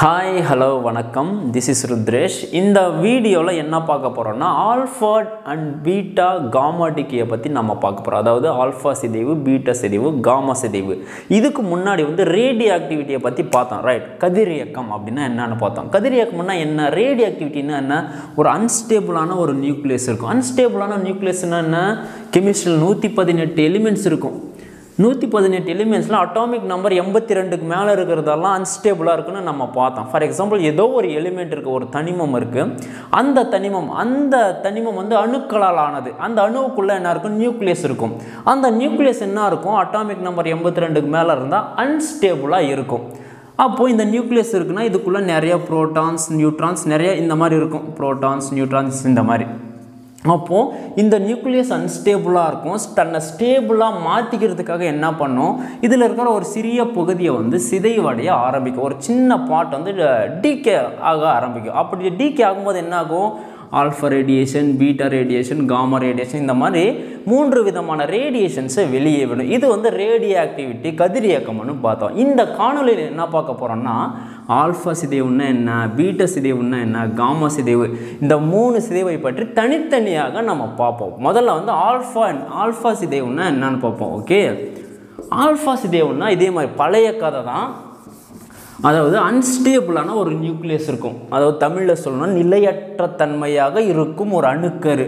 hi hello வணக்கம் this is Rudresh இந்த வீடியோவில் என்ன பார்க்க போகிறோம்னா ஆல்ஃபா அண்ட் பீட்டா காமா டிக்கியை பற்றி நம்ம பார்க்க போகிறோம் அதாவது ஆல்ஃபா சிதைவு பீட்டா சிதைவு காமா சிதைவு இதுக்கு முன்னாடி வந்து ரேடியோ ஆக்டிவிட்டியை பற்றி பார்த்தோம் ரைட் கதிரியக்கம் அப்படின்னா என்னன்னு பார்த்தோம் கதிரியக்கம்னா என்ன ரேடியோ ஆக்டிவிட்டினா என்ன ஒரு அன்ஸ்டேபிளான ஒரு நியூக்ளியஸ் இருக்கும் அன்ஸ்டேபிளான நியூக்ளியஸ்னா என்ன கெமிஸ்ட்ரியில் நூற்றி பதினெட்டு எலிமெண்ட்ஸ் இருக்கும் நூற்றி பதினெட்டு எலிமெண்ட்ஸில் அட்டாமிக் நம்பர் எண்பத்தி ரெண்டுக்கு மேலே இருக்கிறதெல்லாம் அன்ஸ்டேபிளாக இருக்குன்னு நம்ம பார்த்தோம் ஃபார் எக்ஸாம்பிள் ஏதோ ஒரு எலிமெண்ட் இருக்குது ஒரு தனிமம் இருக்குது அந்த தனிமம் அந்த தனிமம் வந்து அணுக்களால் ஆனது அந்த அணுவுக்குள்ளே என்ன இருக்கும் நியூக்ளியஸ் இருக்கும் அந்த நியூக்ளியஸ் என்ன இருக்கும் அட்டாமிக் நம்பர் எண்பத்தி ரெண்டுக்கு மேலே இருந்தால் அன்ஸ்டேபிளாக இருக்கும் அப்போது இந்த நியூக்ளியஸ் இருக்குன்னா இதுக்குள்ளே நிறைய ப்ரோட்டான்ஸ் நியூட்ரான்ஸ் நிறைய இந்த மாதிரி இருக்கும் ப்ரோட்டான்ஸ் நியூட்ரான்ஸ் இந்த மாதிரி அப்போது இந்த நியூக்ளியஸ் அன்ஸ்டேபிளாக இருக்கும் தன்னை ஸ்டேபிளாக மாற்றிக்கிறதுக்காக என்ன பண்ணும் இதில் இருக்கிற ஒரு சிறிய பகுதியை வந்து சிதைவடைய ஆரம்பிக்கும் ஒரு சின்ன பாட் வந்து டீகே ஆக ஆரம்பிக்கும் அப்படி டீகே ஆகும்போது என்ன ஆகும் alpha radiation beta radiation gamma radiation இந்த மாதிரி மூன்று விதமான ரேடியேஷன்ஸை வெளியே விடும் இது வந்து ரேடியோ ஆக்டிவிட்டி கதிரியக்கம்னு பார்த்தோம் இந்த காணொலியில் என்ன பார்க்க போகிறோம்னா ஆல்ஃபா சிதைவுன்னா என்ன பீட்டா சிதைவுன்னா என்ன காமா சிதைவு இந்த மூணு சிதைவை பற்றி தனித்தனியாக நம்ம பார்ப்போம் முதல்ல வந்து ஆல்ஃபா ஆல்ஃபா சிதைவுன்னா என்னன்னு பார்ப்போம் ஓகே ஆல்ஃபா சிதைவுன்னா இதே மாதிரி பழைய கதை தான் அதாவது அன்ஸ்டேபிளான ஒரு நியூக்ளியஸ் இருக்கும் அதாவது தமிழில் சொல்லணும்னா நிலையற்ற தன்மையாக இருக்கும் ஒரு அணுக்கரு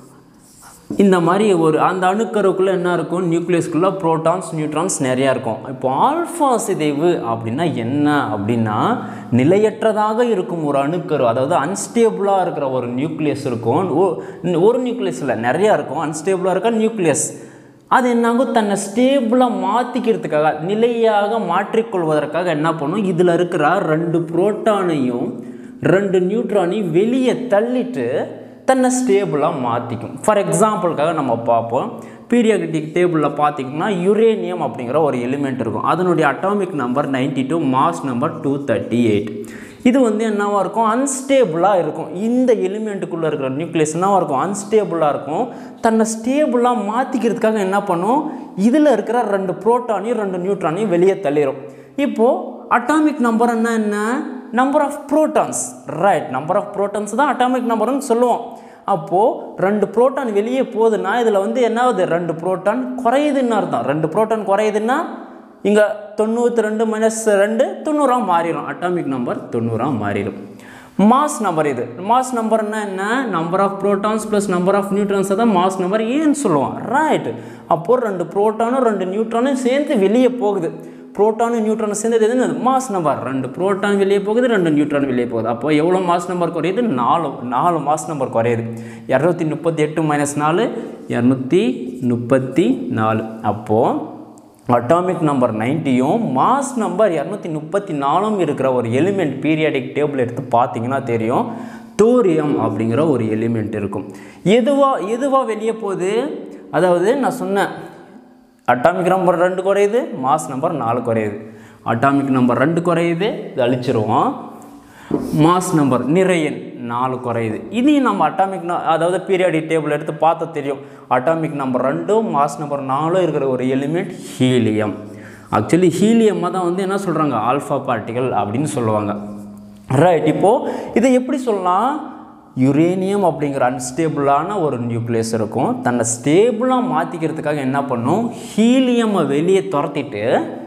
இந்த மாதிரி ஒரு அந்த அணுக்கருக்குள்ளே என்ன இருக்கும் நியூக்ளியஸ்குள்ளே ப்ரோட்டான்ஸ் நியூட்ரான்ஸ் நிறையா இருக்கும் இப்போ ஆல்ஃபா சிதைவு அப்படின்னா என்ன அப்படின்னா நிலையற்றதாக இருக்கும் ஒரு அணுக்கரு அதாவது அன்ஸ்டேபிளாக இருக்கிற ஒரு நியூக்ளியஸ் இருக்கும் ஒரு நியூக்ளியஸ் இல்லை நிறையா இருக்கும் அன்ஸ்டேபிளாக இருக்க நியூக்ளியஸ் அது என்னாகும் தன்னை ஸ்டேபிளாக மாற்றிக்கிறதுக்காக நிலையாக மாற்றிக்கொள்வதற்காக என்ன பண்ணும் இதில் இருக்கிற ரெண்டு புரோட்டானையும் ரெண்டு நியூட்ரானையும் வெளியே தள்ளிட்டு தன்னை ஸ்டேபிளாக மாற்றிக்கும் ஃபார் எக்ஸாம்பிளுக்காக நம்ம பார்ப்போம் பீரியாடிக் டேபிளில் பார்த்திங்கன்னா யுரேனியம் அப்படிங்கிற ஒரு எலிமெண்ட் இருக்கும் அதனுடைய atomic number ninety two mass number two thirty eight இது வந்து என்னவாக இருக்கும் அன்ஸ்டேபிளாக இருக்கும் இந்த எலிமெண்ட்டுக்குள்ளே இருக்கிற நியூக்ளியஸ் என்னவாக இருக்கும் அன்ஸ்டேபிளாக இருக்கும் தன்னை ஸ்டேபிளாக மாற்றிக்கிறதுக்காக என்ன பண்ணும் இதில் இருக்கிற ரெண்டு ப்ரோட்டானையும் ரெண்டு நியூட்ரானையும் வெளியே தள்ளிடும் இப்போது அட்டாமிக் நம்பர் என்ன என்ன number of protons right number of protons தான் அட்டாமிக் நம்பர்னு சொல்லுவோம் அப்போது ரெண்டு புரோட்டான் வெளியே போகுதுன்னா இதில் வந்து என்ன ஆகுது ரெண்டு புரோட்டான் குறையுதுன்னு அர்த்தம் ரெண்டு புரோட்டான் குறையுதுன்னா இங்கே தொண்ணூற்றி ரெண்டு மைனஸ் ரெண்டு தொண்ணூறாக மாறிடும் அட்டாமிக் நம்பர் தொண்ணூறாக மாறிடும் மாஸ் நம்பர் இது மாஸ் நம்பர்னா என்ன number of protons plus number of நியூட்ரான்ஸை தான் மாஸ் நம்பர் ஏன்னு சொல்லுவோம் ரைட் அப்போது ரெண்டு ப்ரோட்டானும் ரெண்டு நியூட்ரானும் சேர்ந்து வெளியே போகுது ப்ரோட்டானும் நியூட்ரானும் சேர்ந்தது எதுன்னு மாஸ் நம்பர் ரெண்டு ப்ரோட்டான் வெளியே போகுது ரெண்டு நியூட்ரான் வெளியே போகுது அப்போ எவ்வளோ மாஸ் நம்பர் குறையுது நாலு நாலு மாஸ் நம்பர் குறையுது இரநூத்தி முப்பத்தி எட்டு மைனஸ் நாலு இரநூத்தி முப்பத்தி நாலு அப்போது அட்டாமிக் நம்பர் நைன்ட்டியும் மாஸ் நம்பர் இரநூத்தி முப்பத்தி நாலும் இருக்கிற ஒரு எலிமெண்ட் பீரியாடிக் டேபிள் எடுத்து பார்த்தீங்கன்னா தெரியும் தோரியம் அப்படிங்கிற ஒரு எலிமெண்ட் இருக்கும் எதுவாக எதுவாக வெளியே போகுது அதாவது நான் சொன்னேன் அட்டாமிக் நம்பர் ரெண்டு குறையுது மாஸ் நம்பர் நாலு குறையுது அட்டாமிக் நம்பர் ரெண்டு குறையுது இது அழிச்சிருவோம் மாஸ் நம்பர் நிறையன் நாலு குறையுது இதையும் நம்ம அட்டாமிக் அதாவது பீரியாடிக் டேபிள் எடுத்து பார்த்தா தெரியும் அட்டாமிக் நம்பர் ரெண்டும் மாஸ் நம்பர் நாலும் இருக்கிற ஒரு எலிமெண்ட் ஹீலியம் ஆக்சுவலி ஹீலியமாக தான் வந்து என்ன சொல்கிறாங்க ஆல்ஃபா பார்ட்டிகல் அப்படின்னு சொல்லுவாங்க ரைட் இப்போது இதை எப்படி சொல்லலாம் யுரேனியம் அப்படிங்கிற அன்ஸ்டேபிளான ஒரு நியூக்ளியஸ் இருக்கும் தன்னை ஸ்டேபிளாக மாற்றிக்கிறதுக்காக என்ன பண்ணும் ஹீலியமை வெளியே துரத்திட்டு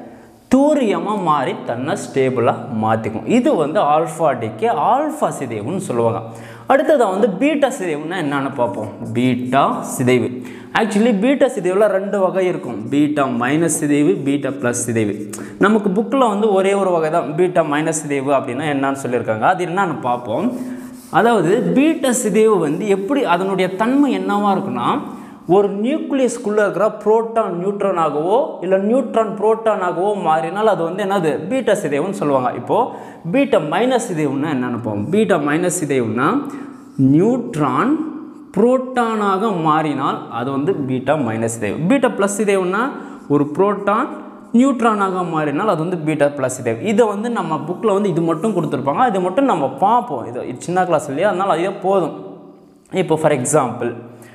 தூரியமாக மாறி தன்னை ஸ்டேபிளாக மாற்றிக்கும் இது வந்து ஆல்ஃபா டிக்கே ஆல்ஃபா சிதைவுன்னு சொல்லுவாங்க அடுத்ததாக வந்து பீட்டா சிதைவுன்னா என்னென்னு பார்ப்போம் பீட்டா சிதைவு ஆக்சுவலி பீட்டா சிதைவில் ரெண்டு வகை இருக்கும் பீட்டா மைனஸ் சிதைவு பீட்டா ப்ளஸ் சிதைவு நமக்கு புக்கில் வந்து ஒரே ஒரு வகை தான் பீட்டா மைனஸ் சிதைவு அப்படின்னா என்னன்னு சொல்லியிருக்காங்க அது என்னன்னு பார்ப்போம் அதாவது பீட்டா சிதைவு வந்து எப்படி அதனுடைய தன்மை என்னவாக இருக்குன்னா ஒரு நியூக்ளியஸ்குள்ளே இருக்கிற புரோட்டான் நியூட்ரானாகவோ இல்லை நியூட்ரான் புரோட்டானாகவோ மாறினால் அது வந்து என்னது பீட்டா சிதைவுன்னு சொல்லுவாங்க இப்போது பீட்டா மைனஸ் சிதைவுன்னா என்ன நினைப்போம் பீட்டா மைனஸ் சிதைவுன்னா நியூட்ரான் புரோட்டானாக மாறினால் அது வந்து பீட்டா மைனஸ் சிதைவு பீட்டா ப்ளஸ் சிதைவுன்னா ஒரு புரோட்டான் நியூட்ரானாக மாறினால் அது வந்து பீட்டா ப்ளஸ் சிதைவு இதை வந்து நம்ம புக்கில் வந்து இது மட்டும் கொடுத்துருப்பாங்க இது மட்டும் நம்ம பார்ப்போம் இது சின்ன கிளாஸ் இல்லையா அதனால் அதே போதும் இப்போ ஃபார் எக்ஸாம்பிள்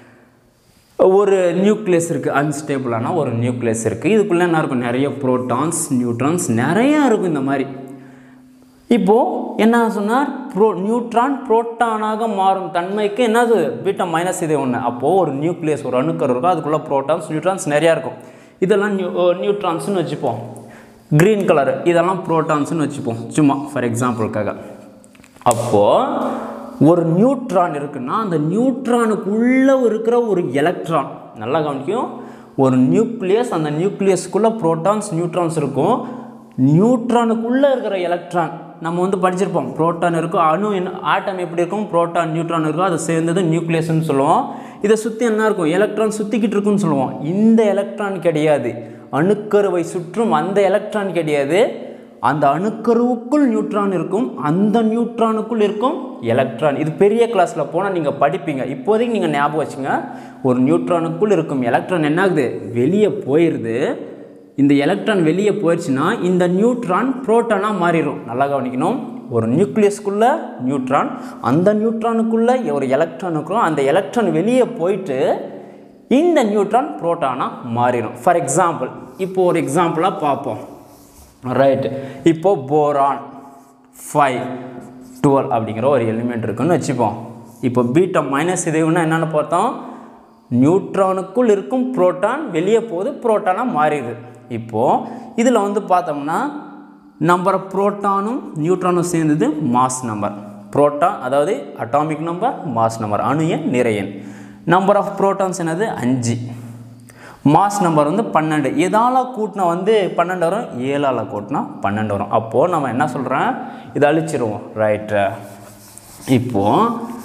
ஒரு நியூக்ளியஸ் இருக்குது அன்ஸ்டேபிளான ஒரு நியூக்ளியஸ் இருக்குது இதுக்குள்ளே என்ன இருக்கும் நிறைய ப்ரோட்டான்ஸ் நியூட்ரான்ஸ் நிறையா இருக்கும் இந்த மாதிரி இப்போது என்ன சொன்னார் ப்ரோ நியூட்ரான் புரோட்டானாக மாறும் தன்மைக்கு என்னது பீட்டா மைனஸ் இது ஒன்று அப்போது ஒரு நியூக்ளியஸ் ஒரு அணுக்கரு இருக்கும் அதுக்குள்ளே புரோட்டான்ஸ் நியூட்ரான்ஸ் நிறையா இருக்கும் இதெல்லாம் நியூ நியூட்ரான்ஸ்னு வச்சுப்போம் க்ரீன் கலர் இதெல்லாம் புரோட்டான்ஸ்னு வச்சுப்போம் சும்மா ஃபார் எக்ஸாம்பிளுக்காக அப்போது ஒரு நியூட்ரான் இருக்குன்னா அந்த நியூட்ரானுக்குள்ளே இருக்கிற ஒரு எலக்ட்ரான் நல்லா கவனிக்கும் ஒரு நியூக்ளியஸ் அந்த நியூக்ளியஸ்க்குள்ளே புரோட்டான்ஸ் நியூட்ரான்ஸ் இருக்கும் நியூட்ரானுக்குள்ளே இருக்கிற எலக்ட்ரான் நம்ம வந்து படிச்சிருப்போம் புரோட்டான் இருக்கும் அணு என்ன ஆட்டம் எப்படி இருக்கும் புரோட்டான் நியூட்ரான் இருக்கும் அது சேர்ந்தது நியூக்ளியஸ்னு சொல்லுவோம் இதை சுற்றி என்ன இருக்கும் எலக்ட்ரான் சுற்றிக்கிட்டு இருக்குன்னு சொல்லுவோம் இந்த எலக்ட்ரான் கிடையாது அணுக்கருவை சுற்றும் அந்த எலக்ட்ரான் கிடையாது அந்த அணுக்கருவுக்குள் நியூட்ரான் இருக்கும் அந்த நியூட்ரானுக்குள் இருக்கும் எலக்ட்ரான் இது பெரிய கிளாஸில் போனால் நீங்கள் படிப்பீங்க இப்போதைக்கு நீங்கள் ஞாபகம் வச்சுங்க ஒரு நியூட்ரானுக்குள் இருக்கும் எலக்ட்ரான் என்ன ஆகுது வெளியே போயிடுது இந்த எலக்ட்ரான் வெளியே போயிடுச்சுன்னா இந்த நியூட்ரான் புரோட்டானாக மாறிடும் நல்லா கவனிக்கணும் ஒரு நியூக்ளியஸ்க்குள்ளே நியூட்ரான் அந்த நியூட்ரானுக்குள்ளே ஒரு எலக்ட்ரான் இருக்கும் அந்த எலக்ட்ரான் வெளியே போயிட்டு இந்த நியூட்ரான் புரோட்டானாக மாறிடும் ஃபார் எக்ஸாம்பிள் இப்போ ஒரு எக்ஸாம்பிளாக பார்ப்போம் ரைட் இப்போ போரான் ஃபைவ் டுவெல் அப்படிங்கிற ஒரு எலிமெண்ட் இருக்குன்னு வச்சுப்போம் இப்போ பீட்டா மைனஸ் இதுன்னா என்னென்னு பார்த்தோம் நியூட்ரானுக்குள் இருக்கும் புரோட்டான் வெளியே போகுது புரோட்டானாக மாறிடுது இப்போது இதில் வந்து பார்த்தோம்னா நம்பர் ஆஃப் புரோட்டானும் நியூட்ரானும் சேர்ந்தது மாஸ் நம்பர் புரோட்டான் அதாவது அட்டாமிக் நம்பர் மாஸ் நம்பர் அணு எண் நிறை எண் நம்பர் ஆஃப் புரோட்டான்ஸ் என்னது அஞ்சு மாஸ் நம்பர் வந்து பன்னெண்டு எதால் கூட்டினா வந்து பன்னெண்டு வரும் ஏழால் கூட்டினா பன்னெண்டு வரும் அப்போது நம்ம என்ன சொல்கிறேன் இதை அழிச்சிருவோம் ரைட்டு இப்போது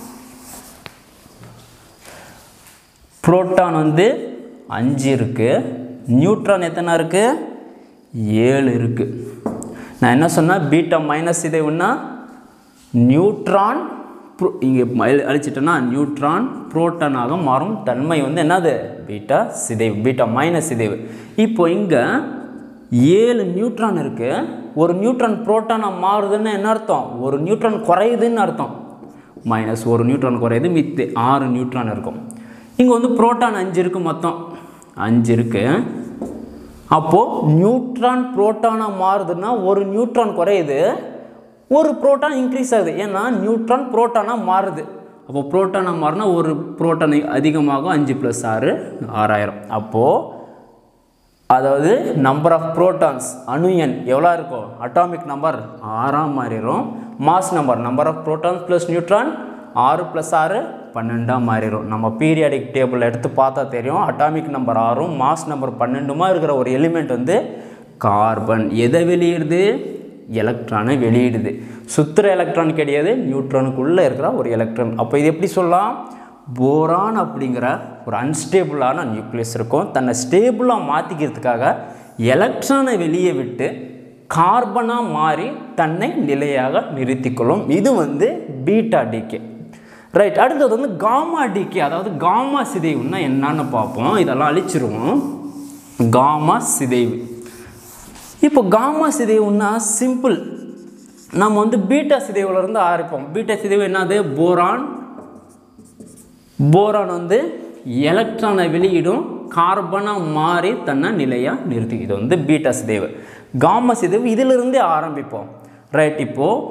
புரோட்டான் வந்து அஞ்சு இருக்குது நியூட்ரான் எத்தனை இருக்குது ஏழு இருக்குது நான் என்ன சொன்னேன் பீட்டா மைனஸ் இதை ஒன்றா நியூட்ரான் ப்ரோ இங்கே அழிச்சிட்டோன்னா நியூட்ரான் புரோட்டானாக மாறும் தன்மை வந்து என்னது பீட்டா சிதைவு பீட்டா மைனஸ் சிதைவு இப்போ இங்கே ஏழு நியூட்ரான் இருக்குது ஒரு நியூட்ரான் புரோட்டானாக மாறுதுன்னு என்ன அர்த்தம் ஒரு நியூட்ரான் குறையுதுன்னு அர்த்தம் மைனஸ் ஒரு நியூட்ரான் குறையுது மித்து ஆறு நியூட்ரான் இருக்கும் இங்கே வந்து புரோட்டான் அஞ்சு இருக்குது மொத்தம் அஞ்சு இருக்குது அப்போது நியூட்ரான் புரோட்டானாக மாறுதுன்னா ஒரு நியூட்ரான் குறையுது ஒரு புரோட்டான் இன்க்ரீஸ் ஆகுது ஏன்னா நியூட்ரான் புரோட்டானாக மாறுது அப்போ புரோட்டானாக மாறினா ஒரு புரோட்டான் அதிகமாகும் அஞ்சு ப்ளஸ் ஆறு ஆறாயிரம் அப்போது அதாவது நம்பர் ஆஃப் புரோட்டான்ஸ் அணு எண் எவ்வளோ இருக்கும் அட்டாமிக் நம்பர் ஆறாக மாறிடும் mass number number of protons plus neutron ஆறு ப்ளஸ் ஆறு பன்னெண்டாக மாறிடும் நம்ம பீரியாடிக் டேபிள் எடுத்து பார்த்தா தெரியும் அட்டாமிக் நம்பர் ஆறும் மாஸ் நம்பர் பன்னெண்டுமா இருக்கிற ஒரு எலிமெண்ட் வந்து கார்பன் எதை வெளியிடுது எலக்ட்ரானை வெளியிடுது சுத்துற எலக்ட்ரான் கிடையாது நியூட்ரானுக்குள்ளே இருக்கிற ஒரு எலக்ட்ரான் அப்போ இது எப்படி சொல்லலாம் போரான் அப்படிங்கிற ஒரு அன்ஸ்டேபிளான நியூக்ளியஸ் இருக்கும் தன்னை ஸ்டேபிளாக மாற்றிக்கிறதுக்காக எலக்ட்ரானை வெளியே விட்டு கார்பனாக மாறி தன்னை நிலையாக நிறுத்திக்கொள்ளும் இது வந்து பீட்டா டிகே ரைட் அடுத்தது வந்து காமா டிகே அதாவது காமா சிதைவுன்னா என்னன்னு பார்ப்போம் இதெல்லாம் அழிச்சிருவோம் காமா சிதைவு இப்போ காமா சிதைவுன்னா சிம்பிள் நம்ம வந்து பீட்டா சிதைவுலேருந்து ஆரம்பிப்போம் பீட்டா சிதைவு என்னது போரான் போரான் வந்து எலக்ட்ரானை வெளியிடும் கார்பனாக மாறி தன்னை நிலையாக நிறுத்தி இது வந்து பீட்டா சிதைவு காமா சிதைவு இதிலிருந்தே ஆரம்பிப்போம் ரைட் இப்போது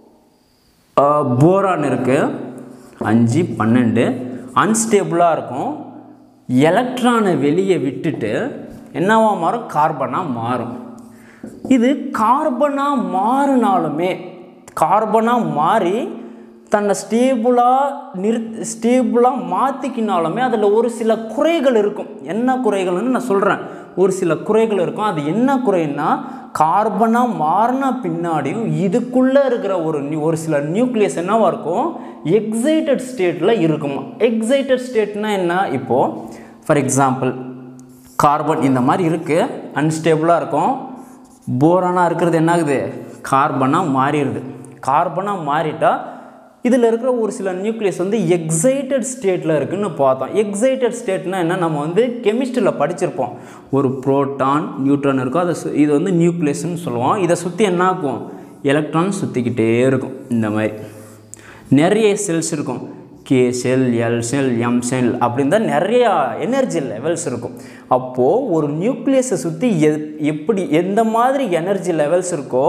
போரான் இருக்குது அஞ்சு பன்னெண்டு அன்ஸ்டேபிளாக இருக்கும் எலக்ட்ரானை வெளியே விட்டுட்டு என்னவா மாறும் கார்பனாக மாறும் இது கார்பனாக மாறினாலுமே கார்பனாக மாறி தன்னை ஸ்டேபிளாக நிறு ஸ்டேபிளாக மாற்றிக்கினாலுமே அதில் ஒரு சில குறைகள் இருக்கும் என்ன குறைகள்னு நான் சொல்கிறேன் ஒரு சில குறைகள் இருக்கும் அது என்ன குறைன்னா கார்பனாக மாறின பின்னாடியும் இதுக்குள்ளே இருக்கிற ஒரு நியூ ஒரு சில நியூக்ளியஸ் என்னவாக இருக்கும் எக்ஸைட்டட் ஸ்டேட்டில் இருக்குமா எக்ஸைட்டட் ஸ்டேட்னா என்ன இப்போது ஃபார் எக்ஸாம்பிள் கார்பன் இந்த மாதிரி இருக்குது அன்ஸ்டேபிளாக இருக்கும் போரானாக இருக்கிறது என்ன ஆகுது கார்பனாக மாறிடுது கார்பனாக மாறிட்டா இதில் இருக்கிற ஒரு சில நியூக்ளியஸ் வந்து எக்ஸைட்டட் ஸ்டேட்டில் இருக்குதுன்னு பார்த்தோம் எக்ஸைட்டட் ஸ்டேட்னா என்ன நம்ம வந்து கெமிஸ்ட்ரியில் படிச்சிருப்போம் ஒரு புரோட்டான் நியூட்ரான் இருக்கும் அதை சு இது வந்து நியூக்ளியஸ்ன்னு சொல்லுவோம் இதை சுற்றி என்ன ஆகும் எலக்ட்ரான் சுற்றிக்கிட்டே இருக்கும் இந்த மாதிரி நிறைய செல்ஸ் இருக்கும் K cell L cell M cell அப்படின்னு தான் நிறையா எனர்ஜி லெவல்ஸ் இருக்கும் அப்போது ஒரு நியூக்ளியஸை சுற்றி எ எப்படி எந்த மாதிரி எனர்ஜி லெவல்ஸ் இருக்கோ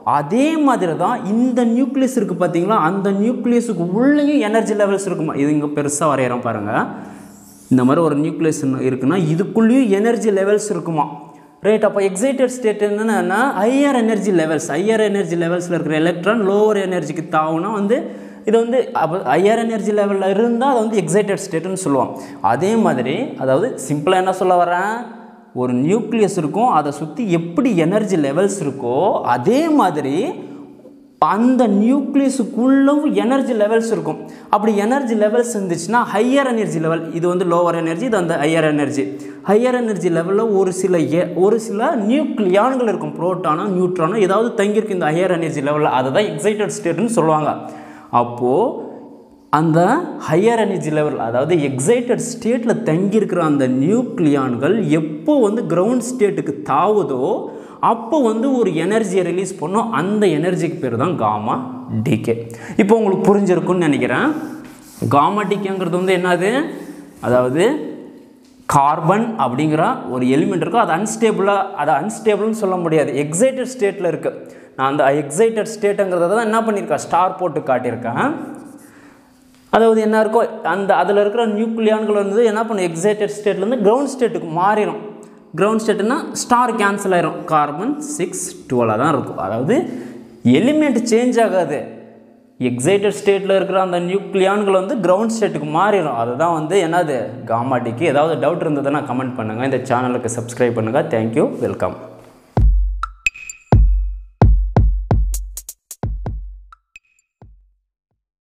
அதே மாதிரி தான் இந்த நியூக்ளியஸ் இருக்குது பார்த்தீங்களா அந்த நியூக்ளியஸுக்கு உள்ளேயும் எனர்ஜி லெவல்ஸ் இருக்குமா இது இங்கே பெருசாக வரைகிறோம் பாருங்கள் இந்த மாதிரி ஒரு நியூக்ளியஸ் இருக்குன்னா இதுக்குள்ளேயும் எனர்ஜி லெவல்ஸ் இருக்குமா ரைட் அப்போ எக்ஸைட்டட் ஸ்டேட் என்னென்னா higher energy levels higher energy லெவல்ஸில் இருக்கிற எலக்ட்ரான் லோவர் எனர்ஜிக்கு தாவுனா வந்து இது வந்து அப்போ ஹையர் எனர்ஜி லெவலில் இருந்தால் அது வந்து எக்ஸைட்டட் ஸ்டேட்டுன்னு சொல்லுவோம் அதே மாதிரி அதாவது சிம்பிளாக என்ன சொல்ல வரேன் ஒரு நியூக்ளியஸ் இருக்கும் அதை சுற்றி எப்படி எனர்ஜி லெவல்ஸ் இருக்கோ அதே மாதிரி அந்த நியூக்ளியஸுக்குள்ளவும் எனர்ஜி லெவல்ஸ் இருக்கும் அப்படி எனர்ஜி லெவல்ஸ் இருந்துச்சுன்னா ஹையர் எனர்ஜி லெவல் இது வந்து லோவர் எனர்ஜி இது வந்து ஹையர் எனர்ஜி ஹையர் எனர்ஜி லெவலில் ஒரு சில எ- ஒரு சில நியூக்ளியான்கள் இருக்கும் புரோட்டானோ நியூட்ரானோ ஏதாவது தங்கியிருக்கு இந்த ஹையர் எனர்ஜி லெவலில் அதை தான் எக்ஸைட்டட் ஸ்டேட்னு சொல்லுவாங்க அப்போது அந்த ஹையர் எனர்ஜி லெவல் அதாவது எக்ஸைட்டட் ஸ்டேட்டில் தங்கியிருக்கிற அந்த நியூக்ளியான்கள் எப்போ வந்து கிரவுண்ட் ஸ்டேட்டுக்கு தாவுதோ அப்போ வந்து ஒரு எனர்ஜியை ரிலீஸ் பண்ணும் அந்த எனர்ஜிக்கு பேர் தான் காமா டிகே இப்போ உங்களுக்கு புரிஞ்சிருக்கும்னு நினைக்கிறேன் காமா டிகேங்கிறது வந்து என்னது அதாவது கார்பன் அப்படிங்கிற ஒரு எலிமெண்ட் இருக்கும் அது அன்ஸ்டேபிளாக அது அன்ஸ்டேபிள்னு சொல்ல முடியாது எக்ஸைட்டட் ஸ்டேட்டில் இருக்குது நான் அந்த எக்ஸைட்டட் ஸ்டேட்டுங்கிறத தான் என்ன பண்ணியிருக்கேன் ஸ்டார் போட்டு காட்டியிருக்கேன் அதாவது என்ன இருக்கோ அந்த அதில் இருக்கிற நியூக்ளியான்கள் வந்து என்ன பண்ணும் எக்ஸைட்டட் ஸ்டேட்லேருந்து கிரவுண்ட் ஸ்டேட்டுக்கு மாறிடும் கிரவுண்ட் ஸ்டேட்டுனா ஸ்டார் கேன்சல் ஆயிரும் கார்பன் சிக்ஸ் டுவெலாக தான் இருக்கும் அதாவது எலிமெண்ட் சேஞ்ச் ஆகாது எக்ஸைட்டட் ஸ்டேட்டில் இருக்கிற அந்த நியூக்ளியான்கள் வந்து கிரவுண்ட் ஸ்டேட்டுக்கு மாறிடும் அதுதான் வந்து என்னது காமாட்டிக்கு ஏதாவது டவுட் இருந்ததுன்னா கமெண்ட் பண்ணுங்கள் இந்த சேனலுக்கு சப்ஸ்கிரைப் பண்ணுங்கள் தேங்க்யூ வெல்கம்